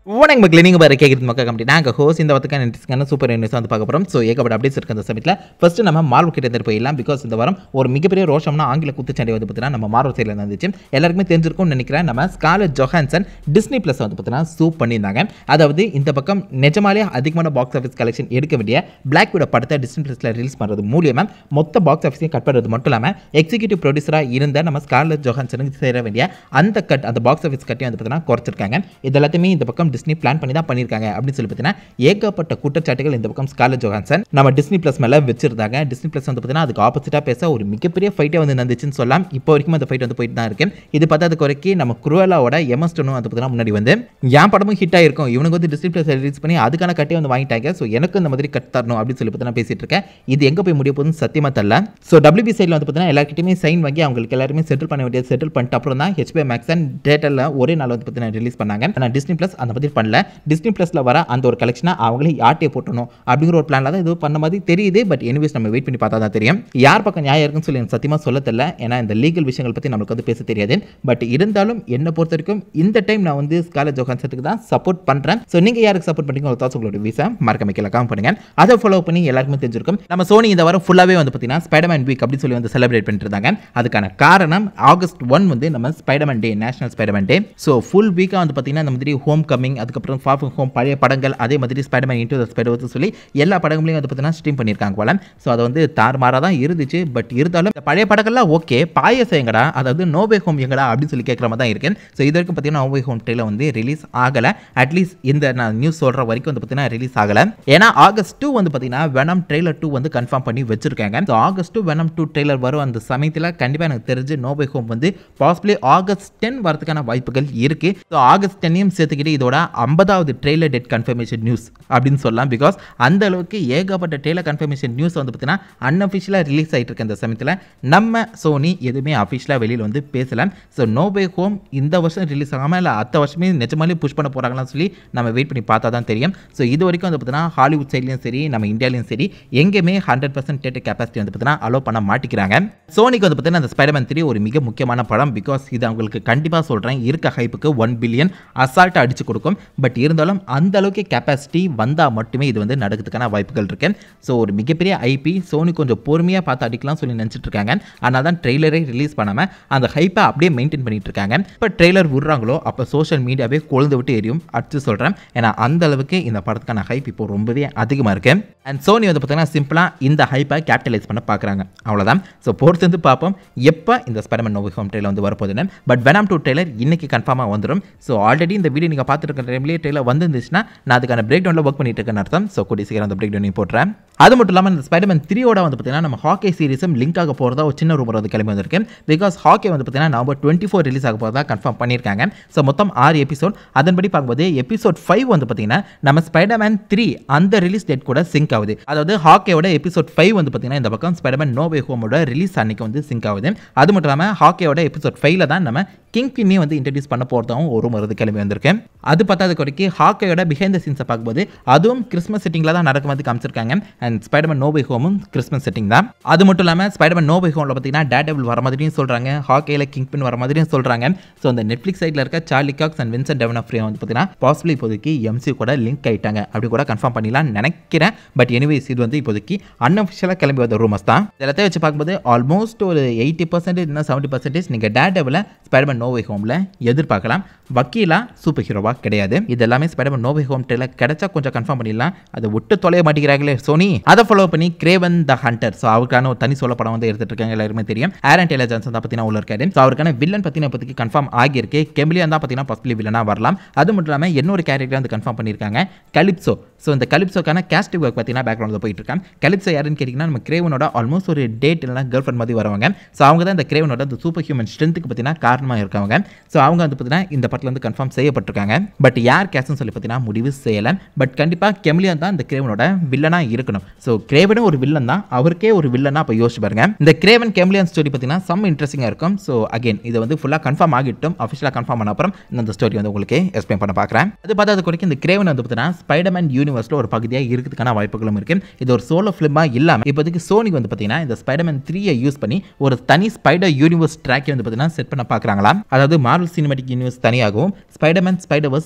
வணக்கம் மக்கள் நீங்கள் பாரு கேட்குறது மக்கள் கம்பெனி நாங்கள் ஹோஸ் இந்த வாரத்துக்கான இன்ட்ரெஸ்டான சூப்பர் நியூஸ் வந்து பார்க்க போகிறோம் ஸோ ஏகப்பட்ட அப்டேட்ஸ் இருக்கு அந்த சமயத்தில் ஃபஸ்ட்டு நம்ம மார்வல் கிட்ட இருந்து போயிடலாம் பிகாஸ் இந்த வாரம் ஒரு மிகப்பெரிய ரோஷம்னா ஆங்கில குத்துச்சண்டை வந்து பார்த்தீங்கன்னா நம்ம மார்வல் சைடில் இருந்துச்சு எல்லாருக்குமே தெரிஞ்சிருக்கும்னு நினைக்கிறேன் நம்ம ஸ்காலட் ஜொஹான்சன் டிஸ்னி ப்ளஸ் வந்து பார்த்தீங்கன்னா சூப் பண்ணியிருந்தாங்க அதாவது இந்த பக்கம் நிஜமாலே அதிகமான பாக்ஸ் ஆஃபீஸ் கலெக்ஷன் எடுக்க வேண்டிய பிளாக் விட படத்தை டிஸ்னி ப்ளஸில் ரிலீஸ் பண்ணுறது மூலியமாக மொத்த பாக்ஸ் ஆஃபீஸையும் கட் பண்ணுறது மட்டும் இல்லாமல் எக்ஸிக்யூட்டிவ் ப்ரொடியூசராக இருந்த நம்ம ஸ்காலட் ஜொஹான்சனுக்கு சேர வேண்டிய அந்த கட் அந்த பாக்ஸ் ஆஃபீஸ் கட்டையும் வந்து பார்த்தீங்கன்னா குறைச்சிருக்காங்க இது எல்லாத்தையுமே இந்த பக்கம் டிஸ்னி பிளான் பண்ணி தான் பண்ணியிருக்காங்க அப்படின்னு சொல்லி பார்த்தீங்கன்னா ஏகப்பட்ட குற்றச்சாட்டுகள் இந்த பக்கம் ஸ்காலட் ஜோஹான்சன் நம்ம டிஸ்னி ப்ளஸ் மேலே வச்சிருந்தாங்க டிஸ்னி ப்ளஸ் வந்து பார்த்தீங்கன்னா அதுக்கு ஆப்போசிட்டாக பேச ஒரு மிகப்பெரிய ஃபைட்டே வந்து நடந்துச்சுன்னு சொல்லலாம் இப்போ வரைக்கும் அந்த ஃபைட் வந்து போயிட்டு தான் இருக்கு இது பார்த்தா அது குறைக்கி நம்ம குருவலாவோட எமஸ்டனும் வந்து பார்த்தீங்கன்னா முன்னாடி வந்து என் படமும் ஹிட் ஆயிருக்கும் இவனுக்கு வந்து டிஸ்னி ப்ளஸ் ரிலீஸ் பண்ணி அதுக்கான கட்டே வந்து வாங்கிட்டாங்க ஸோ எனக்கு இந்த மாதிரி கட் தரணும் அப்படின்னு சொல்லி பார்த்தீங்கன்னா பேசிட்டு இருக்கேன் இது எங்கே போய் முடிய போகுதுன்னு சத்தியமாக தெரியல ஸோ டபிள்யூபி சைடில் வந்து பார்த்தீங்கன்னா எல்லாருக்கிட்டையுமே சைன் வாங்கி அவங்களுக்கு எல்லாருமே செட்டில் பண்ண வேண்டியது செட்டில் பண்ணிட்டு அப்புறம் தான் ஹெச்பி மேக்ஸ் அண்ட் டேட்டரில் ஒரே நாள் வந்து பார்த்தீங்கன்னா ரிலீஸ் பண்ணாங்க ஆனால் டிஸ்னி ப்ளஸ் அந்த மாதிரி பண்ணல டிஸ்னி ப்ளஸில் வர அந்த ஒரு கலெக்ஷனை அவங்களே யார்ட்டே போட்டணும் அப்படிங்கிற ஒரு பிளானில் தான் இது பண்ண மாதிரி தெரியுது பட் எனிவேஸ் நம்ம வெயிட் பண்ணி பார்த்தா தான் தெரியும் யார் பக்கம் நியாயம் இருக்குன்னு சொல்லி எனக்கு சத்தியமாக சொல்ல தெரியல ஏன்னா இந்த லீகல் விஷயங்கள் பற்றி நம்மளுக்கு வந்து பேச தெரியாது பட் இருந்தாலும் என்னை பொறுத்த வரைக்கும் இந்த டைம் நான் வந்து ஸ்காலர் ஜோகான்சத்துக்கு தான் சப்போர்ட் பண்ணுறேன் ஸோ நீங்கள் யாருக்கு சப்போர்ட் பண்ணுறீங்க ஒரு தாட்ஸ் உங்களோட வீசா மறக்க வைக்கல காம் பண்ணுங்க அதை ஃபாலோ பண்ணி எல்லாருக்குமே தெரிஞ்சிருக்கும் நம்ம சோனி இந்த வாரம் ஃபுல்லாகவே வந்து பார்த்தீங்கன்னா ஸ்பைடர்மேன் வீக் அப்படின்னு சொல்லி வந்து செலிப்ரேட் பண்ணிட்டு இருந்தாங்க அதுக்கான காரணம் ஆகஸ்ட் ஒன் வந்து நம்ம Spiderman day national Spiderman day so full வீக்காக வந்து பார்த்தீங்கன்னா இந்த மாதிரி ஹோம் கமிங் அதுக்கப்புறம் ஃபார் ஹோம் பழைய படங்கள் அதே மாதிரி ஸ்பைடர்மேன் இன்டூ த ஸ்பைடர் சொல்லி எல்லா படங்களையும் வந்து பார்த்தீங்கன்னா ஸ்ட்ரீம் பண்ணியிருக்காங்க போல ஸோ அது வந்து தாறுமாறாக தான் இருந்துச்சு பட் இருந்தாலும் இந்த பழைய படங்கள்லாம் ஓகே பாயசம் எங்கடா அதாவது நோபே ஹோம் எங்கடா அப்படின்னு சொல்லி கேட்குற மாதிரி தான் இருக்கு ஸோ இது வரைக்கும் பார்த்தீங்கன்னா நோபே ஹோம் ட்ரெயிலர் வந்து ரிலீஸ் ஆகலை அட்லீஸ்ட் இந்த நான் நியூஸ் சொல்கிற வரைக்கும் வந்து பார்த்தீங்கன்னா ரிலீஸ் ஆகலை ஏன்னா ஆகஸ்ட் டூ வந்து பார்த்தீங்கன்னா வெனம் ட்ரெய்லர் டூ வந்து கன்ஃபார்ம் பண்ணி வச்சிருக்காங்க so August two Venom two trailer வரும் அந்த சமயத்தில் கண்டிப்பாக எனக்கு தெரிஞ்சு no way home possibly August ten வரதுக்கான வாய்ப்புகள் இருக்கு ஸோ ஆகஸ்ட் டென்னையும் சேர்த்துக்கிட்டு இதோட ஐம்பதாவது ட்ரெய்லர் டேட் கன்ஃபர்மேஷன் நியூஸ் அப்படின்னு சொல்லலாம் பிகாஸ் அந்த அளவுக்கு ஏகப்பட்ட ட்ரெய்லர் கன்ஃபர்மேஷன் நியூஸ் வந்து பார்த்தீங்கன்னா அன்அஃபிஷியலாக ரிலீஸ் ஆகிட்டு இருக்க இந்த சமயத்தில் நம்ம சோனி எதுவுமே அஃபிஷியலாக வெளியில் வந்து பேசலாம் ஸோ நோபே ஹோம் இந்த வருஷம் ரிலீஸ் ஆகாமல் இல்லை அடுத்த வருஷமே நிஜமாலே புஷ் பண்ண போகிறாங்களான்னு சொல்லி நம்ம வெயிட் பண்ணி பார்த்தா தான் தெரியும் ஸோ இது வரைக்கும் வந்து பார்த்தீங்கன்னா ஹாலிவுட் சைட்லையும் சரி நம்ம இந்தியாலையும் சரி எங்கேயுமே ஹண்ட்ரட் பர்சன்ட் தேட்டர் கெப்பாசிட்டி வந்து பார்த்தீங்கன்னா அலோவ் பண்ண மாட்டிக்கிறாங்க சோனிக்கு வந்து பார்த்தீங்கன்னா அந்த ஸ்பைடர்மேன் த்ரீ ஒரு மிக முக்கியமான படம் பிகாஸ் இது அவங்களுக்கு கண்டிப்பாக சொல்கிறேன் இருக்க ஹைப்புக்கு ஒன் பில்லியன் அசால்ட்டாக அடிச்சு கொடுக்கும் பட் இருந்தாலும் அந்த அளவுக்கு கெப்பாசிட்டி வந்தால் மட்டுமே இது வந்து நடக்கிறதுக்கான வாய்ப்புகள் இருக்கு ஸோ ஒரு மிகப்பெரிய ஐபி சோனி கொஞ்சம் பொறுமையாக பார்த்து அடிக்கலாம் சொல்லி நினச்சிட்டு இருக்காங்க ஆனால் தான் ட்ரெய்லரே ரிலீஸ் பண்ணாமல் அந்த ஹைப்பை அப்படியே மெயின்டைன் பண்ணிட்டு இருக்காங்க இப்போ ட்ரெய்லர் விடுறாங்களோ அப்போ சோஷியல் மீடியாவே கொழுந்து விட்டு எரியும் அடிச்சு சொல்கிறேன் ஏன்னா அந்த அளவுக்கு இந்த படத்துக்கான ஹைப் இப்போ ரொம்பவே அதிகமாக இருக்கு அண்ட் சோனி வந்து பார்த்தீங்கன்னா சிம்பிளாக இந்த ஹைப்பை கேபிட்டலைஸ் பண்ண பார்க்குறாங்க அவ்வளோதான் ஸோ பொறுத்து வந்து பார்ப்போம் எப்போ இந்த ஸ்பைடர்மேன் நோவி ஹோம் ட்ரெயிலர் வந்து வரப்போகுதுன்னு பட் வெனாம் டூ ட்ரெய்லர் இன்னைக்கு கன்ஃபார்மாக வந்துடும் ஸோ ஆல்ரெடி இந்த வீடியோ நீங்கள் பார்த்துட்டு இருக்கிற டைம்லேயே ட்ரெயிலர் வந்துருந்துச்சுன்னா நான் அதுக்கான பிரேக் டவுனில் ஒர்க் பண்ணிட்டு இருக்கேன்னு அர்த்தம் ஸோ கூடிய சீக்கிரம் அந்த பிரேக் டவுனையும் போட்டுறேன் அது மட்டும் இல்லாமல் இந்த ஸ்பைடர்மேன் த்ரீயோட வந்து பார்த்தீங்கன்னா நம்ம ஹாக்கி சீரிஸும் லிங்க் ஆக போகிறதா ஒரு சின்ன ரூமர் வந்து கிளம்பி வந்திருக்கு பிகாஸ் ஹாக்கி வந்து பார்த்தீங்கன்னா நவம்பர் டுவெண்ட்டி ஃபோர் ரிலீஸ் ஆக போகிறதா கன்ஃபார்ம் பண்ணியிருக்காங்க ஸோ மொத்தம் ஆறு எபிசோட் அதன்படி பார்க்கும்போது எபிசோட் ஃபைவ் வந்து பார்த்தீங்கன்னா நம்ம ஸ்பைடர்மேன் த்ரீ அந்த ரிலீஸ் டேட் கூட சிங்க் ஆகுது அதாவது ஹாக்கியோட எபிசோட் ஃபைவ் வந்து பார்த்தீங்கன்னா இந்த பக்கம் ஸ்பைடர்மேன் நோவே ஹோமோட ரிலீஸ் அன்னைக்கு வந்து சிங்க் ஆகுது அது மட்டும் இல்லாமல் ஹாக்கியோட எபிசோட் ஃபைவ்ல தான் நம்ம கிங் பின்னே வந்து இன்ட்ரடியூஸ் பண்ண போகிறதாவும் ஒரு மருந்து கிளம்பி வந்திருக்கேன் அது பத்தாவது குறைக்கு ஹாக்கையோட பிஹைண்ட் த சீன்ஸை பார்க்கும்போது அதுவும் கிறிஸ்மஸ் செட்டிங்கில் தான் நடக்கும் மாதிரி காமிச்சிருக்காங்க அண்ட் ஸ்பைடர்மேன் நோபை ஹோமும் கிறிஸ்மஸ் செட்டிங் தான் அது மட்டும் இல்லாமல் ஸ்பைடர்மேன் நோபை ஹோமில் பார்த்தீங்கன்னா டேடபிள் வர மாதிரியும் சொல்கிறாங்க ஹாக்கையில் கிங் பின் வர மாதிரியும் சொல்கிறாங்க ஸோ அந்த நெட்ஃப்ளிக்ஸ் சைடில் இருக்க சார்லி காக்ஸ் அண்ட் வின்சன் டெவன் ஃப்ரீ வந்து பார்த்தீங்கன்னா பாசிபிள் இப்போதைக்கு எம்சி கூட லிங்க் ஆயிட்டாங்க அப்படி கூட கன்ஃபார்ம் பண்ணிடலாம் நினைக்கிறேன் பட் எனிவேஸ் இது வந்து இப்போதைக்கு அன்அஃபிஷியலாக கிளம்பி வந்த ரூமஸ் தான் எல்லாத்தையும் வச்சு பார்க்கும்போது ஆல்மோஸ்ட் ஒரு எயிட்டி பர்சன்டேஜ் இன்னும் செவன்ட்டி பர்சன்டேஜ் நீங்கள் டேடபிளை ஸ்பைடர்மேன் நோவை ஹோமில் எதிர்பார்க்கலாம் வக்கீலா சூப்பர் ஹீரோவா கிடையாது இது எல்லாமே ஸ்பைடர்மேன் நோவை ஹோம் ட்ரெயிலர் கிடைச்சா கொஞ்சம் கன்ஃபார்ம் பண்ணிடலாம் அதை விட்டு தொலைய மாட்டேங்கிறாங்களே சோனி அதை ஃபாலோ பண்ணி கிரேவன் த ஹண்டர் ஸோ அவருக்கான ஒரு தனி சொல்ல படம் வந்து எடுத்துட்டு இருக்காங்க எல்லாருமே தெரியும் ஆரன் டேலர் ஜான்சன் தான் பார்த்தீங்கன்னா உள்ள இருக்காரு ஸோ அவருக்கான வில்லன் பற்றின பற்றி கன்ஃபார்ம் ஆகியிருக்கு கெமிலியன் தான் பார்த்தீங்கன்னா பாசிபிளி வில்லனாக வரலாம் அது மட்டும் இல்லாமல் இன்னொரு கேரக்டர் வந்து கன்ஃபார்ம் பண்ணியிருக்காங்க கலிப்சோ ஸோ இந்த கலிப்சோக்கான கேஸ்டிவ் ஒர்க் பார்த்தீங்கன்னா பேக்ரவுண்டில் போயிட்டு இருக்காங்க கலிப்சோ யாருன்னு கேட்டிங்கன்னா நம்ம கிரேவனோட ஆல்மோஸ்ட் ஒரு டேட் இல்லைனா கேர்ள் ஃப்ரெண்ட் மாதிரி வரவங்க ஸோ அவங்க தான் இந்த கிரேவனோட இந்த சூப்பர் ஹியூமன் ஸ்ட்ரென்த்துக்கு பார்த்தீங்கன்னா காரணமாக இருக்காங்க ஸோ அவங்க வந்து பார்த்தீங்கன்னா இந்த படத்தில் வந்து கன்ஃபார்ம் செய்யப்பட்டிருக்காங்க பட் யார் கேஸ்ட்னு சொல்லி பார்த்தீங்கன்னா முடிவு செய்யலை பட் கண்டிப்பாக கெமிலியன் தான் இந்த கிரேவனோட வில்லனாக இருக்கணும் ஸோ கிரேவனும் ஒரு வில்லன் தான் அவருக்கே ஒரு வில்லனாக இப்போ யோசிச்சு பாருங்க இந்த கிரேவன் கெமிலியன் ஸ்டோரி பார்த்தீங்கன்னா சம் இன்ட்ரெஸ்டிங்காக இருக்கும் ஸோ அகைன் இது வந்து ஃபுல்லாக கன்ஃபார்ம் ஆகிட்டும் அஃபிஷியலாக கன்ஃபார்ம் பண்ண அப்புறம் நான் இந்த ஸ்டோரி வந்து உங்களுக்கு எக்ஸ்பிளைன் பண்ண பார்க்குறேன் அது பார்த்தா அது குறைக்கும் இந்த கிரேவன் வந்து பார்த்தீங்கன்னா ஸ்பைடர்மேன் யூனிவர்ஸில் ஒரு பகுதியாக இருக்கிறதுக்கான வாய்ப்புகளும் இருக்கு இது ஒரு சோலோ ஃபிலிமாக இல்லாமல் இப்போதைக்கு சோனி வந்து பார்த்தீங்கன்னா இந்த ஸ்பைடர்மேன் த்ரீயை யூஸ் பண்ணி ஒரு தனி ஸ்பைடர் யூனிவர்ஸ் ட்ராக்கை வந்து பார்த்தீங்கன்னா செட் பண்ண பார்க்குறாங்களாம் அதாவது மார்வல் சினிமாட்டிக் யூனிவர்ஸ் தனியாகவும் ஸ்பைடர்மேன் ஸ்பைடர்வர்ஸ்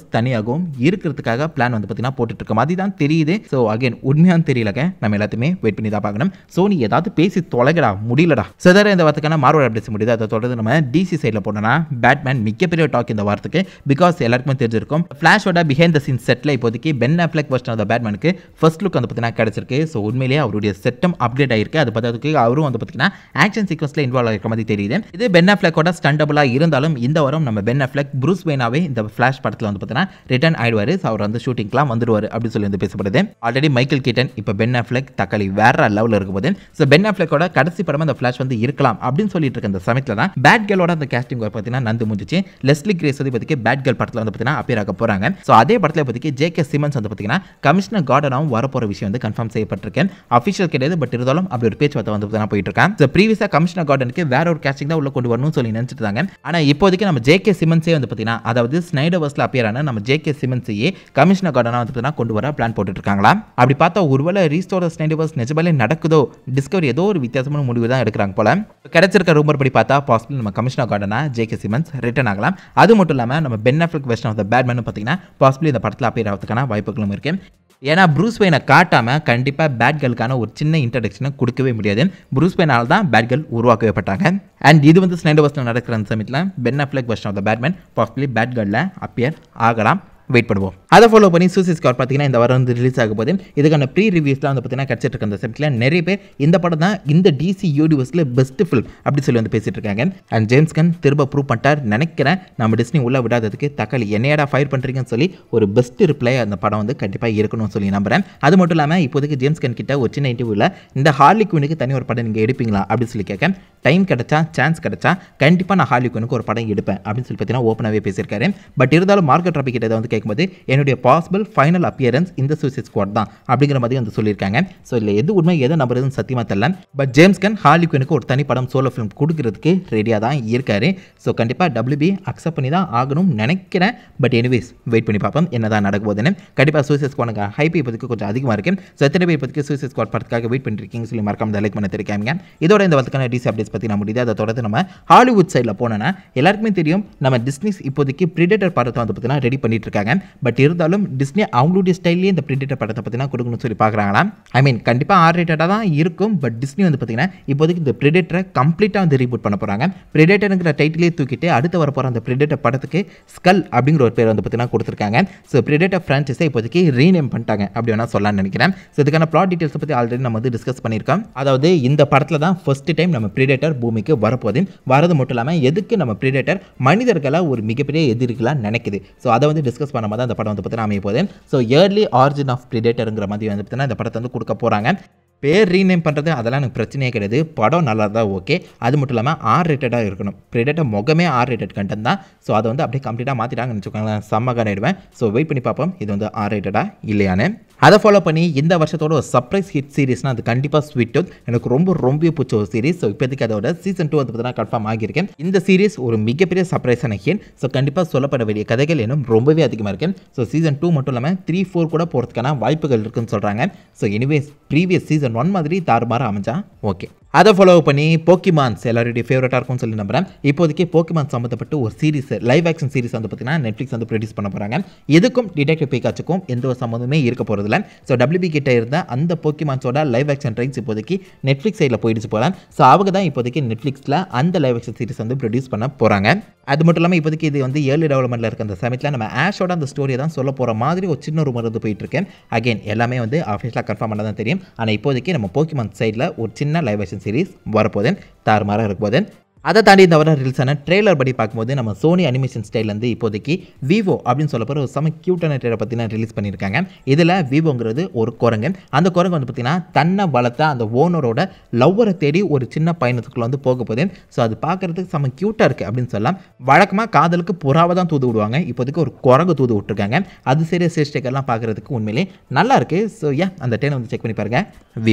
யூனிவர்ஸ் தனியாகவும் இருக்கிறதுக்காக பிளான் வந்து பார்த்தீங்கன்னா போட்டுட்டு இருக்க மாதிரி தான் தெரியுது ஸோ அகைன் உண்மையான தெரியலங்க நம்ம எல்லாத்தையுமே வெயிட் பண்ணி தான் பார்க்கணும் சோனி ஏதாவது பேசி தொலைகடா முடியலடா சிதற இந்த வாரத்துக்கான மார்வல் அப்டேட்ஸ் முடியுது அதை தொடர்ந்து நம்ம டிசி சைடில் போனோம்னா பேட்மேன் மிகப்பெரிய டாக் இந்த வாரத்துக்கு பிகாஸ் எல்லாருக்குமே தெரிஞ்சிருக்கும் ஃப்ளாஷோட பிஹைண்ட் த சீன் செட்டில் இப்போதைக்கு பென் அப்ளக் வெர்ஷன் ஆஃப் பேட்மேனுக்கு ஃபர்ஸ்ட் லுக் வந்து பார்த்தீங்கன்னா கிடச்சிருக்கு ஸோ உண்மையிலேயே அவருடைய செட்டம் அப்டேட் ஆயிருக்கு அது பார்த்ததுக்கு அவரும் வந்து பார்த்தீங்கன்னா ஆக்ஷன் சீக்வன்ஸில் இன்வால்வ் ஆகிருக்க மாதிரி தெரியுது இது பென் அப்ளக்கோட ஸ்டண்டபுளாக இருந்தாலும் இந்த வாரம் நம்ம பென் அப்ளக் ப்ரூஸ் வேனாவே இந்த ஃப்ளாஷ் படத்தில் வந்து பார்த்தீங்கன்னா ரிட்டர்ன் ஆயிடுவார் அவர் வந்து ஷூட்டிங்லாம் வந்துடுவார் அப்படின்னு சொல்லி வந்து பேசப்படுது ஆல்ரெடி மைக்கேல் கீட்டன் இப்போ பென் அஃப்லெக் தக்காளி வேற லெவலில் இருக்கும் போது ஸோ பென் அஃப்லெக்கோட கடைசி படம் அந்த ஃப்ளாஷ் வந்து இருக்கலாம் அப்படின்னு சொல்லிட்டு இருக்க இந்த சமயத்தில் தான் பேட் கேலோட அந்த கேஸ்டிங் பார்த்தீங்கன்னா நந்து முடிஞ்சிச்சு லெஸ்லி கிரேஸ் வந்து இப்போதைக்கு பேட் கேர்ள் படத்தில் வந்து பார்த்தீங்கன்னா அப்பியர் ஆக போகிறாங்க ஸோ அதே படத்தில் இப்போதைக்கு ஜே கே சிமன்ஸ் வந்து பார்த்தீங்கன்னா கமிஷனர் கார்டனாகவும் வரப்போகிற விஷயம் வந்து கன்ஃபார்ம் செய்யப்பட்டிருக்கேன் அஃபிஷியல் கிடையாது பட் இருந்தாலும் அப்படி ஒரு பேச்சுவார்த்தை வந்து பார்த்தீங்கன்னா போயிட்டு இருக்காங்க ஸோ ப்ரீவியஸாக கமிஷனர் கார்டனுக்கு வேற ஒரு கேஸ்டிங் தான் உள்ள கொண்டு வரணும்னு சொல்லி நினைச்சிட்டு இருந்தாங்க ஆனால் இப்போதைக்கு நம்ம ஜே கே சிமன்ஸே வந்து பார்த்தீங்கன்னா அதாவது ஸ்னைடவர்ஸில் அப்பியர் ஆன நம்ம ஜே கே சிமன்ஸையே கமிஷனர் கார்டனாக வந்து பார்த்தீங்கன்னா கொண்டு வர பிளான் போட்டுட்டு இருக்காங்களா அப்படி பார்த்தா ஒருவேளை ரீஸ்டோர் ஸ்னைடவர்ஸ் நிஜமாலே நடக்குதோ டிஸ்கவரி ஏதோ ஒரு வித்தியாசமான முடிவு தான் எடுக்கிறாங்க போல கிடைச்சிருக்க ரூமர் படி பார்த்தா பாசிபிள் நம்ம கமிஷனர் கார்டனா ஜே கே சிமன்ஸ் ரிட்டர்ன் ஆகலாம் அது மட்டும் இல்லாமல் நம்ம Ben Affleck version of the Batman பார்த்தீங்கன்னா பாசிபிள் இந்த படத்தில் அப்பியர் ஆகிறதுக்கான வாய்ப்புகளும் இருக்கு ஏன்னா ப்ரூஸ் வெயினை காட்டாமல் கண்டிப்பாக பேட் கேர்ளுக்கான ஒரு சின்ன இன்ட்ரடக்ஷனை கொடுக்கவே முடியாது ப்ரூஸ் வெயினால் தான் பேட் கேர்ள் உருவாக்கவே பட்டாங்க அண்ட் இது வந்து ஸ்னைடர் வர்ஷனில் நடக்கிற அந்த சமயத்தில் Ben Affleck version of the Batman possibly பேட் கேர்ளில் அப்பியர் ஆகலாம் வெயிட் பண்ணுவோம் அதை ஃபாலோ பண்ணி சூசி ஸ்கார் பார்த்தீங்கன்னா இந்த வாரம் வந்து ரிலீஸ் ஆக போது இதுக்கான ப்ரீ ரிவ்யூஸ்லாம் வந்து பார்த்தீங்கன்னா கிடச்சிட்டு இருக்க அந்த சமயத்தில் நிறைய பேர் இந்த படம் தான் இந்த டிசி யூனிவர்ஸில் பெஸ்ட் ஃபில்ம் அப்படி சொல்லி வந்து பேசிட்டு இருக்காங்க அண்ட் ஜேம்ஸ் கன் திரும்ப ப்ரூவ் பண்ணிட்டார் நினைக்கிறேன் நம்ம டிஸ்னி உள்ள விடாததுக்கு தக்காளி என்னையடா ஃபயர் பண்ணுறீங்கன்னு சொல்லி ஒரு பெஸ்ட் ரிப்ளை அந்த படம் வந்து கண்டிப்பாக இருக்கணும்னு சொல்லி நம்புறேன் அது மட்டும் இல்லாமல் இப்போதைக்கு ஜேம்ஸ் கன் கிட்ட ஒரு சின்ன இன்டர்வியூவில் இந்த ஹார்லி குவினுக்கு தனி ஒரு படம் நீங்கள் எடுப்பீங்களா அப்படின்னு சொல்லி கேட்க டைம் கிடைச்சா சான்ஸ் கிடைச்சா கண்டிப்பாக நான் ஹார்லி குவினுக்கு ஒரு படம் எடுப்பேன் அப்படின்னு சொல்லி பார்த்தீங்கன்னா ஓப்பனாகவே பேசியிருக்காரு பட் இருந்தாலும் மார்க்கெட் ட்ராபிக் கிட்ட வந்து கேட்கும்போது என்னுடைய பாசிபிள் ஃபைனல் அப்பியரன்ஸ் இந்த சூசைட் ஸ்குவாட் தான் அப்படிங்கிற மாதிரி வந்து சொல்லியிருக்காங்க ஸோ இல்லை எது உண்மை எதை நம்புறதுன்னு சத்தியமாக தெரியல பட் ஜேம்ஸ் கன் ஹார்லி குவினுக்கு ஒரு தனி படம் சோலோ ஃபிலிம் கொடுக்கறதுக்கு ரெடியாக தான் இருக்காரு ஸோ கண்டிப்பாக டபிள்யூபி அக்செப்ட் பண்ணி தான் ஆகணும்னு நினைக்கிறேன் பட் எனிவேஸ் வெயிட் பண்ணி பார்ப்போம் என்ன தான் நடக்க போகுதுன்னு கண்டிப்பாக சூசைட் ஸ்குவானுக்கு ஹைப் இப்போதைக்கு கொஞ்சம் அதிகமாக இருக்கு ஸோ எத்தனை பேர் இப்போதைக்கு சூசைட் ஸ்குவாட் படத்துக்காக வெயிட் பண்ணிருக்கீங்க சொல்லி மறக்காம லைக் பண்ண தெரிவிக்காங்க இதோட இந்த வரத்துக்கான டிசி அப்டேட்ஸ் பற்றி நான் முடியுது அதை தொடர்ந்து நம்ம ஹாலிவுட் சைடில் போனோன்னா எல்லாருக்குமே தெரியும் நம்ம டிஸ்னிஸ் இப்போதைக்கு பிரிடேட்டர் படத்தை வந்து பார்த்தீங்கன்னா ரெடி பண்ணிட்டு இருக்காங்க பட் இருந்தாலும் டிஸ்னி அவங்களுடைய ஸ்டைல்லேயே இந்த பிரிடேட்டர் படத்தை பார்த்தீங்கன்னா கொடுக்கணும்னு சொல்லி பார்க்குறாங்களாம் ஐ மீன் கண்டிப்பாக ஆர் ரேட்டடாக தான் இருக்கும் பட் டிஸ்னி வந்து பார்த்தீங்கன்னா இப்போதைக்கு இந்த பிரிடேட்டரை கம்ப்ளீட்டாக வந்து ரீபூட் பண்ண போகிறாங்க பிரிடேட்டருங்கிற டைட்டிலே தூக்கிட்டு அடுத்து வர போகிற அந்த பிரிடேட்டர் படத்துக்கு ஸ்கல் அப்படிங்கிற ஒரு பேர் வந்து பார்த்தீங்கன்னா கொடுத்துருக்காங்க ஸோ பிரிடேட்டர் ஃப்ரான்ச்சைஸை இப்போதைக்கு ரீநேம் பண்ணிட்டாங்க அப்படி வேணா சொல்லலாம்னு நினைக்கிறேன் ஸோ இதுக்கான ப்ளாட் டீட்டெயில்ஸ் பற்றி ஆல்ரெடி நம்ம வந்து டிஸ்கஸ் பண்ணியிருக்கோம் அதாவது இந்த படத்தில் தான் ஃபர்ஸ்ட் டைம் நம்ம பிரிடேட்டர் பூமிக்கு வரப்போகுது வரது மட்டும் இல்லாமல் எதுக்கு நம்ம பிரிடேட்டர் மனிதர்களை ஒரு மிகப்பெரிய எதிரிகளாக நினைக்குது ஸோ அதை வந்து டிஸ்கஸ் பண்ண மாதிரி அந்த படம் வந்து பார்த்தீங்கன்னா அமைய போகுது ஸோ இயர்லி ஆரிஜின் ஆஃப் பிரிடேட்டருங்கிற மாதிரி வந்து பார்த்தீங்கன்னா இந்த படத்தை வந்து கொடுக்க போகிறாங்க பேர் ரீநேம் பண்ணுறது அதெல்லாம் எனக்கு பிரச்சனையே கிடையாது படம் நல்லா தான் ஓகே அது மட்டும் இல்லாமல் ஆர் ரேட்டடாக இருக்கணும் ப்ரிடேட்டர் முகமே ஆர் ரேட்டட் கண்டென்ட் தான் ஸோ அதை வந்து அப்படியே கம்ப்ளீட்டாக மாற்றிட்டாங்கன்னு வச்சுக்கோங்களேன் செம்ம கண்டிடுவேன் ஸோ வெயிட் பண்ணி பார்ப்போம் இது வந்து ஆர் ரேட்டடா இல்லையான்னு அதை ஃபாலோ பண்ணி இந்த வருஷத்தோட ஒரு சர்ப்ரைஸ் ஹிட் சீரிஸ்னால் அது கண்டிப்பாக ஸ்வீட் டூத் எனக்கு ரொம்ப ரொம்ப பிடிச்ச ஒரு சீரிஸ் ஸோ இப்போதைக்கு அதோட சீசன் டூ வந்து பார்த்தீங்கன்னா கன்ஃபார்ம் ஆகியிருக்கேன் இந்த சீரிஸ் ஒரு மிகப்பெரிய சர்ப்ரைஸான ஹிட் ஸோ கண்டிப்பாக சொல்லப்பட வேண்டிய கதைகள் இன்னும் ரொம்பவே அதிகமாக இருக்கு ஸோ சீசன் டூ மட்டும் இல்லாமல் த்ரீ ஃபோர் கூட போகிறதுக்கான வாய்ப்புகள் இருக்குன்னு சொல்கிறாங்க so anyways previous season one மாதிரி தாறுமாற அமைஞ்சா ஓகே அதை ஃபாலோ பண்ணி போக்கிமான்ஸ் எல்லாருடைய ஃபேவரட்டாக இருக்கும்னு சொல்லி நம்புறேன் இப்போதைக்கு போக்கிமான் சம்மந்தப்பட்டு ஒரு சீரிஸ் லைவ் ஆக்ஷன் சீரிஸ் வந்து பார்த்தீங்கன்னா நெட்ஃப்ளிக்ஸ் வந்து ப்ரொடியூஸ் பண்ண போகிறாங்க இதுக்கும் டிடெக்டிவ் பிகாச்சுக்கும் எந்த ஒரு சம்மந்தமே இருக்க போகிறதில்ல ஸோ டபிள்யூபி கிட்ட இருந்த அந்த போக்கிமான்ஸோட லைவ் ஆக்ஷன் ரைட்ஸ் இப்போதைக்கு நெட்ஃப்ளிக்ஸ் சைடில் போயிடுச்சு போல ஸோ அவங்க தான் இப்போதைக்கு நெட்ஃப்ளிக்ஸில் அந்த லைவ் ஆக்ஷன் சீரிஸ் வந்து ப்ரொடியூஸ் பண்ண போகிறாங்க அது மட்டும் இல்லாமல் இப்போதைக்கு இது வந்து ஏர்லி டெவலப்மெண்ட்டில் இருக்க அந்த சமயத்தில் நம்ம ஆஷோட அந்த ஸ்டோரியை தான் சொல்ல போகிற மாதிரி ஒரு சின்ன ரூமர் வந்து போயிட்டு இருக்கேன் அகைன் எல்லாமே வந்து அஃபிஷியலாக கன்ஃபார்ம் பண்ண தான் தெரியும் ஆனால் இப்போதைக்கு நம்ம போக்கிமான் சைடில் ஒரு சின்ன லைவ் ஆக்ஷன் சீரிஸ் வரப்போகுது தாறுமாறாக இருக்க போகுது அதை தாண்டி இந்த வாரம் ரிலீஸ் ஆன ட்ரெய்லர் படி பார்க்கும்போது நம்ம சோனி அனிமேஷன் ஸ்டைல்லேருந்து இப்போதைக்கு விவோ அப்படின்னு சொல்ல போகிற ஒரு செம க்யூட்டான ட்ரெய்லர் பற்றின ரிலீஸ் பண்ணியிருக்காங்க இதில் விவோங்கிறது ஒரு குரங்கு அந்த குரங்கு வந்து பார்த்தீங்கன்னா தன்னை வளர்த்த அந்த ஓனரோட லவ்வரை தேடி ஒரு சின்ன பயணத்துக்குள்ள வந்து போக போகுது ஸோ அது பார்க்குறதுக்கு செம க்யூட்டாக இருக்குது அப்படின்னு சொல்லலாம் வழக்கமாக காதலுக்கு புறாவை தான் தூது விடுவாங்க இப்போதைக்கு ஒரு குரங்கு தூது விட்டுருக்காங்க அது சரி சேஷ்டேக்கெல்லாம் பார்க்குறதுக்கு உண்மையிலே நல்லா இருக்குது ஸோ ஏன் அந்த ட்ரெயினை வந்து செக் பண்ணி பாருங்கள் விவோ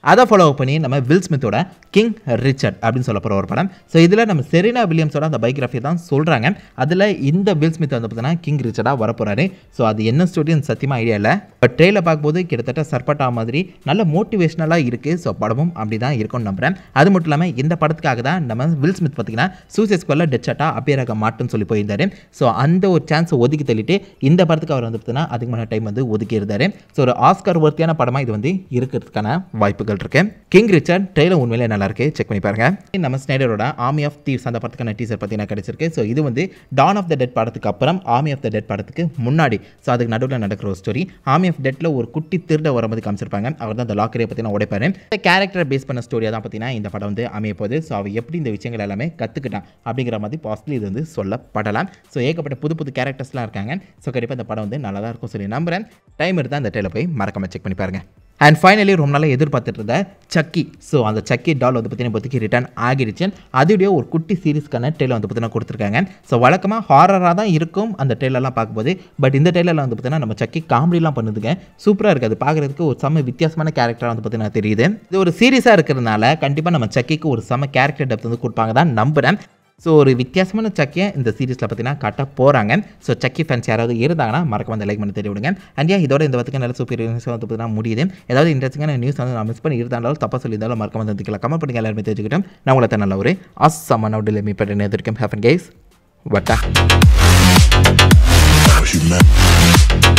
அதை ஃபாலோ பண்ணி நம்ம வில் ஸ்மித்தோட கிங் ரிச்சர்ட் அப்படின்னு சொல்ல போகிற ஒரு படம் ஸோ இதில் நம்ம செரீனா வில்லியம்ஸோட அந்த பயோகிராஃபி தான் சொல்கிறாங்க அதில் இந்த வில் ஸ்மித் வந்து பார்த்தீங்கன்னா கிங் ரிச்சர்டாக வரப்போகிறாரு ஸோ அது என்ன ஸ்டோரின்னு சத்தியமாக ஐடியா இல்லை பட் ட்ரெயிலில் பார்க்கும்போது கிட்டத்தட்ட சர்பட்டா மாதிரி நல்ல மோட்டிவேஷனலாக இருக்குது ஸோ படமும் அப்படி தான் இருக்கும்னு நம்புறேன் அது மட்டும் இல்லாமல் இந்த படத்துக்காக தான் நம்ம வில் ஸ்மித் பார்த்தீங்கன்னா சூசைட் ஸ்கொயரில் டெச்சாட்டாக அப்பியர் ஆக மாட்டேன்னு சொல்லி போயிருந்தாரு ஸோ அந்த ஒரு சான்ஸை ஒதுக்கி தள்ளிட்டு இந்த படத்துக்கு அவர் வந்து பார்த்தீங்கன்னா அதிகமான டைம் வந்து ஒதுக்கி இருந்தார் ஸோ ஒரு ஆஸ்கார் ஒர்த்தியான படமாக இது வந்து இருக்கிறதுக்கான வாய்ப்புகள் இருக்கு கிங் ரிச்சர்ட் ட்ரெயிலர் உண்மையிலே நல்லா இருக்கு செக் பண்ணி பாருங்க நம்ம ஸ்னைடரோட ஆர்மி ஆஃப் தீவ்ஸ் அந்த படத்துக்கான டீசர் பார்த்தீங்கன்னா கிடைச்சிருக்கு ஸோ இது வந்து டான் ஆஃப் த டெட் படத்துக்கு அப்புறம் ஆர்மி ஆஃப் த டெட் படத்துக்கு முன்னாடி ஸோ அதுக்கு நடுவில் நடக்கிற ஒரு ஸ்டோரி ஆர்மி ஆஃப் டெட்டில் ஒரு குட்டி திருட வரும்போது காமிச்சிருப்பாங்க அவர் தான் அந்த லாக்கரியை பார்த்தீங்கன்னா உடைப்பாரு இந்த கேரக்டரை பேஸ் பண்ண ஸ்டோரியாக தான் பார்த்தீங்கன்னா இந்த படம் வந்து அமைய போகுது ஸோ அவர் எப்படி இந்த விஷயங்கள் எல்லாமே கற்றுக்கிட்டான் அப்படிங்கிற மாதிரி பாசிட்டிவ் இது வந்து சொல்லப்படலாம் ஸோ ஏகப்பட்ட புது புது கேரக்டர்ஸ்லாம் இருக்காங்க ஸோ கண்டிப்பாக இந்த படம் வந்து நல்லா தான் இருக்கும் சொல்லி நம்புறேன் டைம் இருந்தால் அந்த ட்ரெயில போய் மறக்காம செக் பண்ணி பாருங்க அண்ட் ஃபைனலி ரொம்ப நாளாக எதிர்பார்த்துட்டு இருந்த சக்கி ஸோ அந்த சக்கி டால் வந்து பார்த்தீங்கன்னா இப்போதைக்கு ரிட்டர்ன் ஆகிடுச்சு அதோடைய ஒரு குட்டி சீரிஸ்க்கான ட்ரெயிலர் வந்து பார்த்தீங்கன்னா கொடுத்துருக்காங்க ஸோ வழக்கமாக ஹாரராக தான் இருக்கும் அந்த ட்ரெயிலர்லாம் பார்க்கும்போது பட் இந்த ட்ரெயிலரில் வந்து பார்த்தீங்கன்னா நம்ம சக்கி காமெடிலாம் பண்ணுதுங்க சூப்பராக இருக்குது அது பார்க்குறதுக்கு ஒரு செம்ம வித்தியாசமான கேரக்டராக வந்து பார்த்தீங்கன்னா தெரியுது இது ஒரு சீரியஸாக இருக்கிறதுனால கண்டிப்பாக நம்ம சக்கிக்கு ஒரு செம்ம கேரக்டர் டெப்த் வந்து கொடுப்பாங்க தான் நம்புகிறேன் ஸோ ஒரு வித்தியாசமான சக்கியை இந்த சீரிஸில் பார்த்தீங்கன்னா காட்ட போகிறாங்க ஸோ சக்கி ஃபேன்ஸ் யாராவது இருந்தாங்கன்னா மறக்காம அந்த லைக் பண்ணி தெரிய விடுங்க அண்ட் ஏன் இதோட இந்த வத்துக்கு நல்ல சூப்பர் நியூஸ் வந்து பார்த்தீங்கன்னா முடியுது ஏதாவது இன்ட்ரெஸ்டிங்கான நியூஸ் வந்து நான் மிஸ் பண்ணி இருந்தாலும் தப்பாக சொல்லியிருந்தாலும் மறக்காம தெரிஞ்சுக்கலாம் கமெண்ட் பண்ணி எல்லாருமே தெரிஞ்சுக்கிட்டோம் நான் உங்களை தான் நல்ல ஒரு அசமான டெலிமி பட்டு எதிர்க்கும் ஹேப்பன் கைஸ் வட்டா Cause you mad.